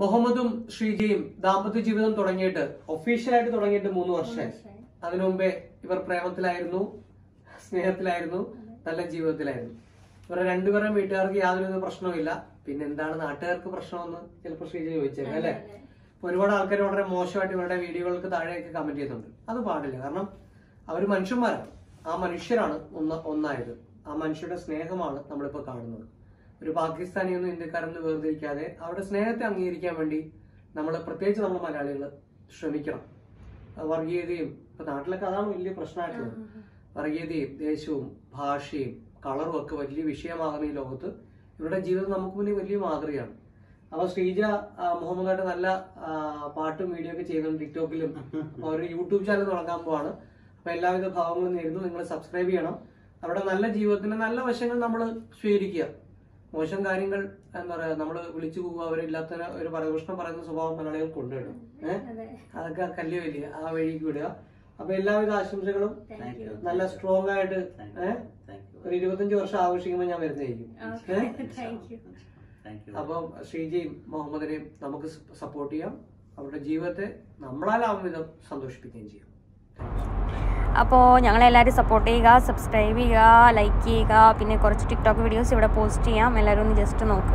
മുഹമ്മദും ശ്രീജയും ദാമ്പത്യ ജീവിതം തുടങ്ങിയിട്ട് ഒഫീഷ്യലായിട്ട് തുടങ്ങിയിട്ട് മൂന്ന് വർഷമായി അതിനു മുമ്പേ ഇവർ പ്രേമത്തിലായിരുന്നു സ്നേഹത്തിലായിരുന്നു നല്ല ജീവിതത്തിലായിരുന്നു ഇവരുടെ രണ്ടുപേരും വീട്ടുകാർക്ക് യാതൊരു പ്രശ്നവുമില്ല പിന്നെ എന്താണ് നാട്ടുകാർക്ക് പ്രശ്നമെന്ന് ചിലപ്പോൾ ശ്രീജ ചോദിച്ചേക്കാം അല്ലെ ഇപ്പൊ ഒരുപാട് ആൾക്കാർ വളരെ മോശമായിട്ട് ഇവരുടെ വീഡിയോകൾക്ക് താഴെയൊക്കെ കമന്റ് ചെയ്യുന്നുണ്ട് അത് പാടില്ല കാരണം അവർ മനുഷ്യന്മാരാണ് ആ മനുഷ്യരാണ് ഒന്ന് ഒന്നായത് ആ മനുഷ്യരുടെ സ്നേഹമാണ് നമ്മളിപ്പോ കാണുന്നത് ഒരു പാകിസ്ഥാനിയൊന്നും ഇന്ത്യക്കാരെന്ന് വേർതിരിക്കാതെ അവരുടെ സ്നേഹത്തെ അംഗീകരിക്കാൻ വേണ്ടി നമ്മൾ പ്രത്യേകിച്ച് നമ്മൾ മലയാളികൾ ശ്രമിക്കണം ആ വർഗീയതയും ഇപ്പൊ നാട്ടിലൊക്കെ അതാണ് വലിയ പ്രശ്നമായിട്ടുള്ളത് വർഗീയതയും ദേശവും ഭാഷയും കളറും ഒക്കെ വലിയ വിഷയമാകുന്ന ഈ ലോകത്ത് ഇവരുടെ ജീവിതം നമുക്ക് മുന്നിൽ വലിയ മാതൃകയാണ് അപ്പൊ ശ്രീജ ആ, മുഹമ്മദായിട്ട് നല്ല ആ, പാട്ടും വീഡിയോ ഒക്കെ ചെയ്യുന്നുണ്ട് ടിക്ടോക്കിലും അപ്പൊ ഒരു യൂട്യൂബ് ചാനൽ തുടങ്ങാൻ പോവാണ് അപ്പൊ എല്ലാവിധ ഭാവങ്ങളും നേരുന്നു നിങ്ങൾ സബ്സ്ക്രൈബ് ചെയ്യണം അവരുടെ നല്ല ജീവിതത്തിന്റെ നല്ല വശങ്ങൾ നമ്മൾ സ്വീകരിക്കുക മോശം കാര്യങ്ങൾ എന്താ പറയാ നമ്മൾ വിളിച്ചു പോവുക അവരില്ലാത്ത ഒരു പരദൂഷണം പറയുന്ന സ്വഭാവം മലയാളികൾക്ക് ഉണ്ട് കേട്ടോ ഏഹ് അതൊക്കെ കല്ല് വലിയ ആ വഴിക്ക് വിടുക അപ്പൊ എല്ലാവിധ ആശംസകളും നല്ല സ്ട്രോങ് ആയിട്ട് ഏഹ് ഒരു ഇരുപത്തഞ്ച് വർഷം ആഘോഷിക്കുമ്പോൾ ഞാൻ വരുന്നതായിരിക്കും ഏഹ് അപ്പം ശ്രീജയും മുഹമ്മദിനെയും നമുക്ക് സപ്പോർട്ട് ചെയ്യാം അവരുടെ ജീവിതത്തെ നമ്മളാലാവും വിധം സന്തോഷിപ്പിക്കുകയും ചെയ്യാം അപ്പോൾ ഞങ്ങളെല്ലാവരും സപ്പോർട്ട് ചെയ്യുക സബ്സ്ക്രൈബ് ചെയ്യുക ലൈക്ക് ചെയ്യുക പിന്നെ കുറച്ച് ടിക്ടോക്ക് വീഡിയോസ് ഇവിടെ പോസ്റ്റ് ചെയ്യാം എല്ലാവരും ഒന്ന് ജസ്റ്റ് നോക്ക്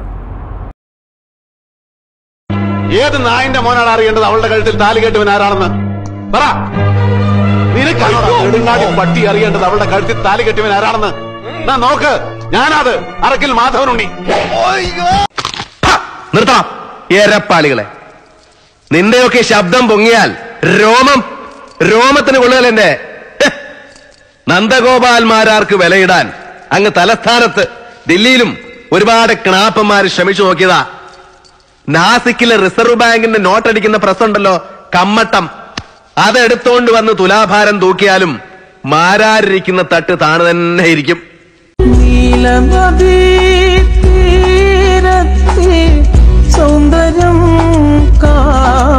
ഏത് നായന്റെ മോനാണ് അറിയേണ്ടത് അവളുടെ കഴുത്തിൽ താലി കെട്ടുവൻ ആരാണെന്ന് പറ നിനക്കാണോ നെടുങ്ങാടി പട്ടി അറിയേണ്ടത് അവളുടെ കഴുത്തിൽ താലി കെട്ടുവൻ ആരാണെന്ന് എന്നാ നോക്ക് ഞാനത് അറക്കിൽ മാധവനുണ്ണി നിർത്തണം എരപ്പാളികളെ നിന്റെയൊക്കെ ശബ്ദം പൊങ്ങിയാൽ രോമം രോമത്തിന് കൊള്ളുകലെന്നെ ഹ്. നന്ദഗോപാൽമാരാർക്ക് വിലയിടാൻ അങ്ങ് തലസ്ഥാനത്ത് ദില്ലിയിലും ഒരുപാട് ക്ണാപ്പന്മാര് ശ്രമിച്ചു നോക്കിയതാ നാസിക്കിലെ റിസർവ് ബാങ്കിന്റെ നോട്ടടിക്കുന്ന പ്രസ് ഉണ്ടല്ലോ കമ്മട്ടം അതെടുത്തോണ്ട് വന്ന് തുലാഭാരം തൂക്കിയാലും മാരാരിരിക്കുന്ന തട്ട് താണു തന്നെ ഇരിക്കും നീലനദീ തീരത്തെ സൗന്ദര്യം കാ